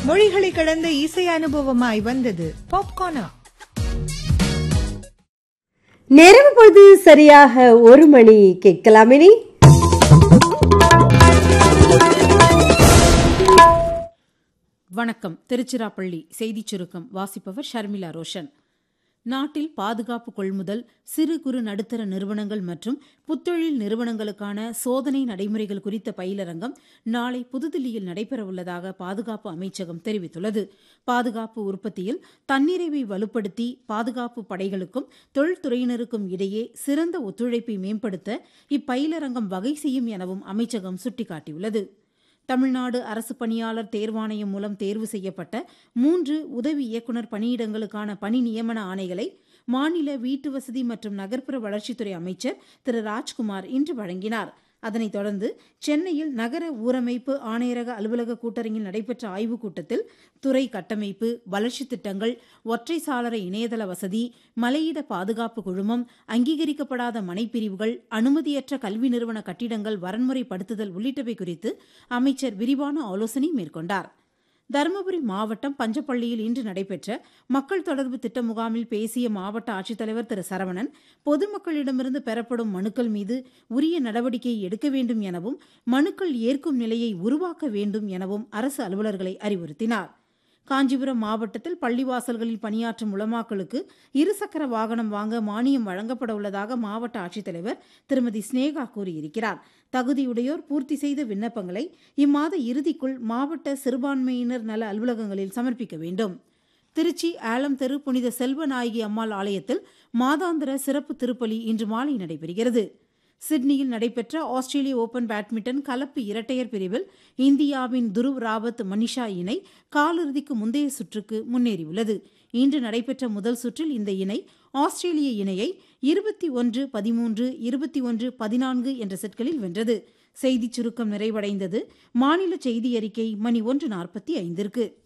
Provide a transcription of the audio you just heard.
மொழிகளை கடந்த இசை அனுபவமாய் வந்தது பாப்கார்னா நேரம் பொழுது சரியாக ஒரு மணி கேட்கலாமினி வணக்கம் திருச்சிராப்பள்ளி செய்திச் சுருக்கம் வாசிப்பவர் ஷர்மிளா ரோஷன் நாட்டில் பாதுகாப்பு கொள்முதல் சிறு குறு நடுத்தர நிறுவனங்கள் மற்றும் புத்தொழில் நிறுவனங்களுக்கான சோதனை நடைமுறைகள் குறித்த பயிலரங்கம் நாளை புதுதில்லியில் நடைபெறவுள்ளதாக பாதுகாப்பு அமைச்சகம் தெரிவித்துள்ளது பாதுகாப்பு உற்பத்தியில் தன்னிறைவை வலுப்படுத்தி பாதுகாப்பு படைகளுக்கும் தொழில்துறையினருக்கும் இடையே சிறந்த ஒத்துழைப்பை மேம்படுத்த இப்பயிலரங்கம் வகை செய்யும் எனவும் அமைச்சகம் சுட்டிக்காட்டியுள்ளது தமிழ்நாடு அரசு பணியாளர் தேர்வாணையம் மூலம் தேர்வு செய்யப்பட்ட மூன்று உதவி இயக்குநர் பணியிடங்களுக்கான பணி நியமன ஆணைகளை மாநில வீட்டுவசதி மற்றும் நகர்ப்புற வளர்ச்சித்துறை அமைச்சர் திரு ராஜ்குமார் இன்று வழங்கினார் அதனைத் தொடர்ந்து சென்னையில் நகர ஊரமைப்பு ஆணையரக அலுவலக கூட்டரங்கில் நடைபெற்ற ஆய்வுக் கூட்டத்தில் துறை கட்டமைப்பு வளர்ச்சித் திட்டங்கள் ஒற்றை சாளர இணையதள வசதி மலையிட பாதுகாப்பு குழுமம் அங்கீகரிக்கப்படாத மனைப்பிரிவுகள் அனுமதியற்ற கல்வி நிறுவன கட்டிடங்கள் வரன்முறைப்படுத்துதல் உள்ளிட்டவை குறித்து அமைச்சர் விரிவான ஆலோசனை மேற்கொண்டார் தருமபுரி மாவட்டம் பஞ்சப்பள்ளியில் இன்று நடைபெற்ற மக்கள் தொடர்பு திட்ட முகாமில் பேசிய மாவட்ட ஆட்சித்தலைவர் திரு சரவணன் பொதுமக்களிடமிருந்து பெறப்படும் மனுக்கள் மீது உரிய நடவடிக்கை எடுக்க வேண்டும் எனவும் மனுக்கள் ஏற்கும் நிலையை உருவாக்க வேண்டும் எனவும் அரசு அலுவலர்களை அறிவுறுத்தினார் காஞ்சிபுரம் மாவட்டத்தில் பள்ளிவாசல்களில் பணியாற்றும் உளமாக்களுக்கு இருசக்கர வாகனம் வாங்க மானியம் வழங்கப்பட உள்ளதாக மாவட்ட ஆட்சித்தலைவர் திருமதி ஸ்னேகா கூறியிருக்கிறார் தகுதியுடையோர் பூர்த்தி செய்த விண்ணப்பங்களை இம்மாத இறுதிக்குள் மாவட்ட சிறுபான்மையினர் நல அலுவலகங்களில் சமர்ப்பிக்க வேண்டும் திருச்சி ஆலம் தெரு புனித செல்வநாயகி அம்மாள் ஆலயத்தில் மாதாந்திர சிறப்பு திருப்பலி இன்று மாலை நடைபெறுகிறது சிட்னியில் நடைபெற்ற ஆஸ்திரேலிய ஓபன் பேட்மிண்டன் கலப்பு இரட்டையர் பிரிவில் இந்தியாவின் துருவ் ராவத் மனிஷா இணை காலிறுதிக்கு முந்தைய சுற்றுக்கு முன்னேறியுள்ளது இன்று நடைபெற்ற முதல் சுற்றில் இந்த இணை ஆஸ்திரேலிய இணையை இருபத்தி ஒன்று பதிமூன்று இருபத்தி ஒன்று பதினான்கு என்ற செட்களில் வென்றது செய்திச் சுருக்கம் நிறைவடைந்தது மாநில செய்தி அறிக்கை மணி ஒன்று நாற்பத்தி ஐந்திற்கு